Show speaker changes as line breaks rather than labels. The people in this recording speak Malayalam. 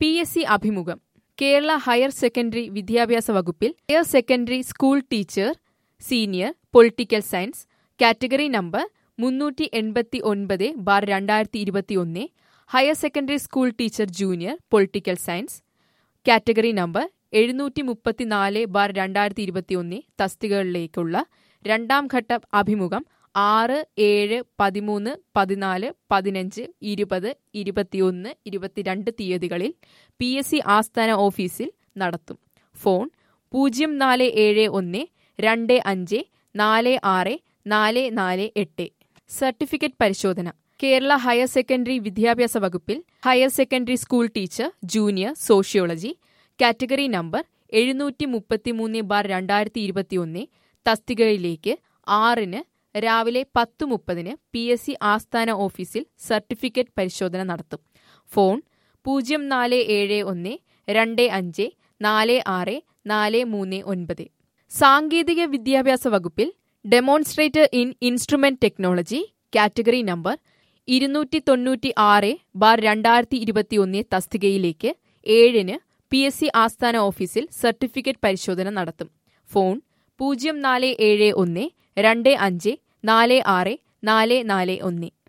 പി എസ് സി അഭിമുഖം കേരള ഹയർ സെക്കൻഡറി വിദ്യാഭ്യാസ വകുപ്പിൽ higher secondary school teacher senior political science category number മുന്നൂറ്റി എൺപത്തി ഒൻപത് ബാർ രണ്ടായിരത്തി ഇരുപത്തി ഒന്ന് higher secondary school teacher junior political science category number എഴുന്നൂറ്റി മുപ്പത്തിനാല് ബാർ രണ്ടായിരത്തി ഇരുപത്തി ഒന്ന് തസ്തികകളിലേക്കുള്ള രണ്ടാം ഘട്ട അഭിമുഖം ആറ് ഏഴ് പതിമൂന്ന് പതിനാല് പതിനഞ്ച് ഇരുപത് ഇരുപത്തിയൊന്ന് ഇരുപത്തിരണ്ട് തീയതികളിൽ പി എസ് സി ആസ്ഥാന ഓഫീസിൽ നടത്തും ഫോൺ പൂജ്യം നാല് ഏഴ് ഒന്ന് രണ്ട് അഞ്ച് നാല് ആറ് നാല് നാല് എട്ട് സർട്ടിഫിക്കറ്റ് പരിശോധന കേരള ഹയർ സെക്കൻഡറി വിദ്യാഭ്യാസ വകുപ്പിൽ higher secondary school teacher junior sociology category number എഴുന്നൂറ്റി മുപ്പത്തിമൂന്ന് ബാർ രണ്ടായിരത്തി ഇരുപത്തിയൊന്ന് തസ്തികയിലേക്ക് ആറിന് രാവിലെ പത്ത് മുപ്പതിന് പി എസ് സി ആസ്ഥാന ഓഫീസിൽ സർട്ടിഫിക്കറ്റ് പരിശോധന നടത്തും ഫോൺ പൂജ്യം നാല് ഏഴ് ഒന്ന് രണ്ട് അഞ്ച് നാല് ആറ് നാല് മൂന്ന് ഒൻപത് സാങ്കേതിക വിദ്യാഭ്യാസ വകുപ്പിൽ demonstrator in instrument technology category number ഇരുന്നൂറ്റി തൊണ്ണൂറ്റി ആറ് ബാർ രണ്ടായിരത്തി ഇരുപത്തിയൊന്ന് തസ്തികയിലേക്ക് ഏഴിന് പി എസ് സി ആസ്ഥാന ഓഫീസിൽ സർട്ടിഫിക്കറ്റ് പരിശോധന നടത്തും ഫോൺ പൂജ്യം നാല് ഏഴ് ഒന്ന് രണ്ട് അഞ്ച് നാല് ആറ് നാല് നാല് ഒന്ന്